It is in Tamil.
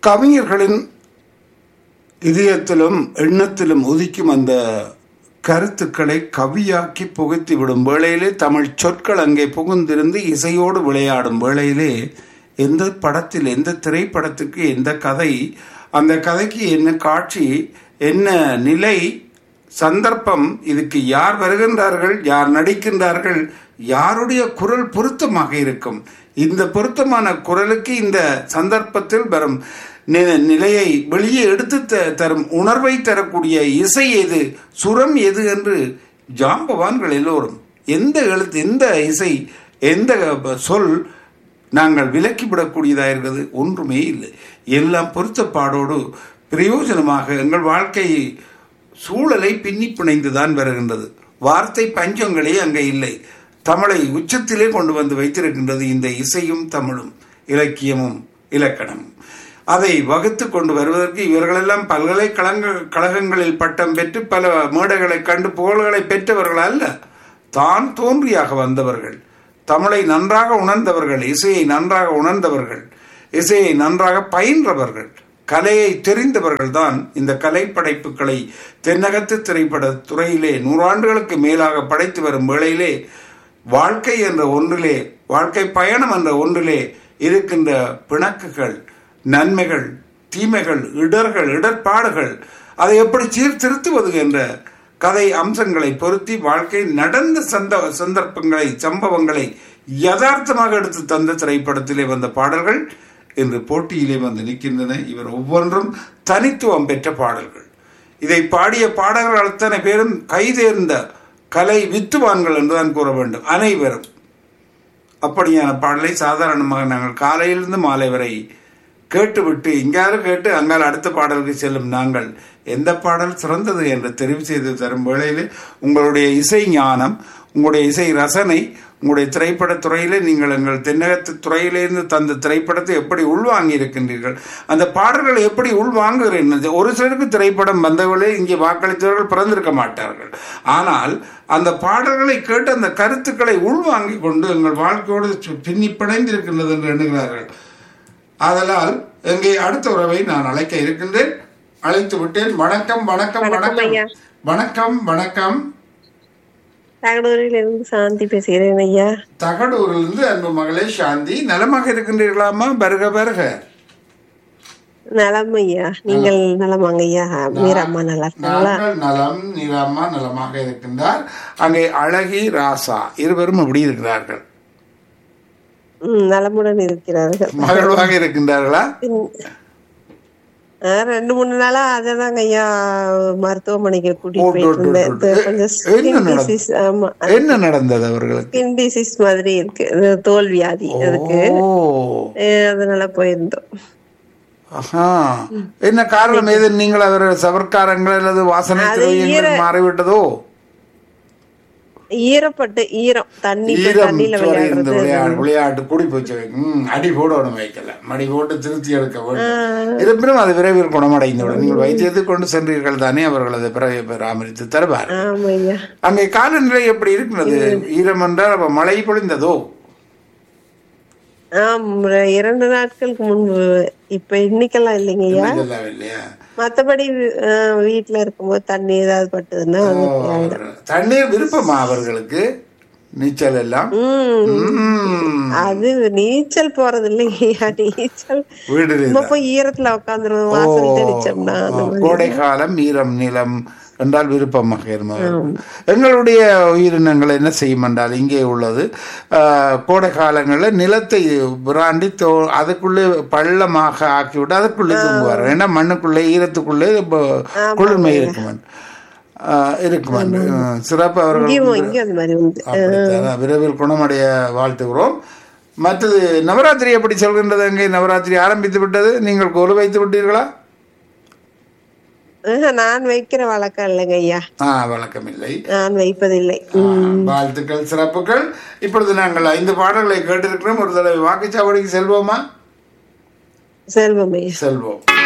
கவிஞர்களின் இதயத்திலும் எண்ணத்திலும் உதிக்கும் அந்த கருத்துக்களை கவியாக்கி புகுத்தி விடும் வேளையிலே தமிழ் சொற்கள் அங்கே புகுந்திருந்து இசையோடு விளையாடும் வேளையிலே எந்த படத்தில் எந்த திரைப்படத்துக்கு எந்த கதை அந்த கதைக்கு என்ன காட்சி என்ன நிலை சந்தர்ப்பம் இதுக்கு யார் வருகின்றார்கள் யார் நடிக்கின்றார்கள் யாருடைய குரல் பொருத்தமாக இருக்கும் இந்த பொருத்தமான குரலுக்கு இந்த சந்தர்ப்பத்தில் வரும் நி- நிலையை வெளியே எடுத்து த- தரும் உணர்வை தரக்கூடிய இசை எது சுரம் எது என்று ஜாம்பவான்கள் எல்லோரும் எந்த எழுத்து எந்த இசை எந்த சொல் நாங்கள் விலக்கிவிடக்கூடியதாக இருக்கிறது ஒன்றுமே இல்லை எல்லாம் பொருத்தப்பாடோடு பிரயோஜனமாக எங்கள் வாழ்க்கை சூழலை பின்னி பிணைந்துதான் வருகின்றது வார்த்தை பஞ்சங்களே அங்கே இல்லை தமிழை உச்சத்திலே கொண்டு வந்து வைத்திருக்கின்றது இந்த இசையும் தமிழும் இலக்கியமும் இலக்கணமும் அதை வகுத்து கொண்டு வருவதற்கு இவர்களெல்லாம் பல்கலைக்கழக கழகங்களில் பட்டம் பெற்று பல மேடைகளை கண்டு புகழ்களை பெற்றவர்கள் அல்ல தான் தோன்றியாக வந்தவர்கள் தமிழை நன்றாக உணர்ந்தவர்கள் இசையை நன்றாக உணர்ந்தவர்கள் இசையை நன்றாக பயின்றவர்கள் கலையை தெரிந்தவர்கள் தான் இந்த கலை படைப்புகளை தென்னகத்து திரைப்பட துறையிலே நூறாண்டுகளுக்கு மேலாக படைத்து வரும் வேளையிலே வாழ்க்கை என்ற ஒன்றிலே வாழ்க்கை பயணம் என்ற ஒன்றிலே இருக்கின்ற பிணக்குகள் நன்மைகள் தீமைகள் இடர்கள் இடர்பாடுகள் அதை எப்படி சீர்திருத்துவது என்ற கதை அம்சங்களை பொருத்தி வாழ்க்கை நடந்த சந்த சந்தர்ப்பங்களை சம்பவங்களை யதார்த்தமாக எடுத்து தந்த திரைப்படத்திலே வந்த பாடல்கள் இன்று போட்டியிலே வந்து நிற்கின்றன இவர் ஒவ்வொன்றும் தனித்துவம் பெற்ற பாடல்கள் இதை பாடிய பாடகர்கள் அத்தனை பேரும் கைதேர்ந்த கலை வித்துவான்கள் என்றுதான் கூற வேண்டும் அனைவரும் அப்படியான பாடலை சாதாரணமாக நாங்கள் காலையிலிருந்து மாலை வரை கேட்டுவிட்டு இங்காரு கேட்டு அங்கால் அடுத்த பாடலுக்கு செல்லும் நாங்கள் எந்த பாடல் சிறந்தது என்று தெரிவு செய்து தரும் வேளையில் உங்களுடைய இசை ஞானம் உங்களுடைய இசை ரசனை உங்களுடைய திரைப்பட துறையிலே நீங்கள் எங்கள் தென்னகத்து துறையிலிருந்து தந்த திரைப்படத்தை எப்படி உள்வாங்கி இருக்கின்றீர்கள் அந்த பாடல்களை எப்படி உள்வாங்குகிறேன் ஒரு சிலருக்கு திரைப்படம் வந்தவர்களே இங்கே வாக்களித்தவர்கள் பிறந்திருக்க மாட்டார்கள் ஆனால் அந்த பாடல்களை கேட்டு அந்த கருத்துக்களை உள்வாங்கி கொண்டு எங்கள் வாழ்க்கையோடு சு- பின்னி பிணைந்திருக்கின்றது என்று எண்ணுகிறார்கள் ஆதலால் எங்கே அடுத்த உறவை நான் அழைக்க இருக்கின்றேன் அழைத்து விட்டேன் வணக்கம் வணக்கம் வணக்கம் வணக்கம் ஐயா. வணக்கம் வணக்கம் தகடூரில் இருந்து சாந்தி பேசுகிறேன் ஐயா தகடூரிலிருந்து அன்பு மகளே சாந்தி நலமாக இருக்கின்றீர்களாமா வருக வருக நலம் ஐயா நீங்கள் நலமாங்க ஐயா மீரம்மா நல்லா இருக்காங்களா நாங்கள் நலம் நிலம்மா நலமாக இருக்கின்றார் அங்கே அழகி ராசா இருவரும் அப்படி இருக்கிறார்கள் ம், நலமுடன் இருக்கிறார்கள் மகிழ்வாக இருக்கின்றார்களா ஆ, ரெண்டு மூணு நாளா அததாங்க ஐயா மருத்துவமனைக்கு கூட்டிட்டு ஓட்டு, போயிட்டு ஓட்டு, இருந்தேன் ஓட்டு. இது கொஞ்சம் என்ன ஸ்கின் நடந்தது? டிசீஸ் ஆமா என்ன நடந்தது அவர்களுக்கு ஸ்கின் டிசீஸ் மாதிரி இருக்கு இது தோல் வியாதி அதுக்கு ஓ அஹ், அதனால போயிருந்தோம் ஆஹா. என்ன காரணம் ஏது நீங்கள் அவர் சவர்க்காரங்கள் அல்லது வாசனை அது திரவியங்கள் ஈர- மாறிவிட்டதோ ஈரப்பட்டு ஈரம் தண்ணி இப்ப ஈரம் தண்ணியில சொறி இருந்து விளையாடுறது விளையாடு விளையாட்டு கூடி போச்சு ம், அடி போடணும் வைக்கல மடி போட்டு திருத்தி எடுக்க வேண்டும் இருப்பினும் அது விரைவில் குணமடைந்து விடும் நீங்கள் வைத்தியத்துக்கு கொண்டு சென்றீர்கள் தானே அவர்கள் அதை பிறகு பராமரித்து தருவார் ஆமா ஐயா அங்கே காலநிலை எப்படி இருக்கிறது ஈரம் என்றால் அப்ப மழை பொழிந்ததோ ஆம் ஒரு இரண்டு நாட்களுக்கு முன்பு இப்ப இன்னைக்கெல்லாம் இல்லைங்க ஐயா இதெல்லாம் இல்லையா மத்தபடி அஹ், வீட்ல இருக்கும்போது தண்ணி ஏதாவது பட்டதுன்னா வந்து ஆயிடும். தண்ணீர் விருப்பமா அவர்களுக்கு நீச்சல் எல்லாம் உம் ம். அது நீச்சல் போறது இல்லைங்க ஐயா நீச்சல் வீடு நம்ம போய் ஈரத்துல உட்காந்துருவோம் வாசல் தெளிச்சோம்னா அந்த மாதிரி. கோடை காலம் ஈரம் நிலம் என்றால் விருப்பமாக இருக்கும். எங்களுடைய உயிரினங்கள் என்ன செய்யும் என்றால் இங்கே உள்ளது ஆஹ், கோடை காலங்களில் நிலத்தை விராண்டி தோ அதுக்குள்ளே பள்ளமாக ஆக்கிவிட்டு அதுக்குள்ளே தூங்குவார் ஏன்னா மண்ணுக்குள்ளே ஈரத்துக்குள்ளே ப- குளிர்மை இருக்கும் ஆஹ், இருக்கும் சிறப்பு அவர்கள் இங்கேயும் இங்கேயும் அந்த மாதிரி உண்டு அப்படித்தான். விரைவில் குணமடைய வாழ்த்துகிறோம் மற்றது நவராத்திரி எப்படி சொல்கின்றது அங்கே நவராத்திரி ஆரம்பித்து விட்டது நீங்கள் கொலு வைத்து விட்டீர்களா ஆஹ், நான் வைக்கிற வழக்கம் இல்லைங்க ஐயா ஆ வழக்கம் இல்லை நான் வைப்பதில்லை ஆ, வாழ்த்துக்கள் சிறப்புகள் இப்பொழுது நாங்கள் ஐந்து பாடல்களை கேட்டிருக்கிறோம் ஒரு தடவை வாக்குச்சாவடிக்கு செல்வோமா செல்வம் ஐயா செல்வோம்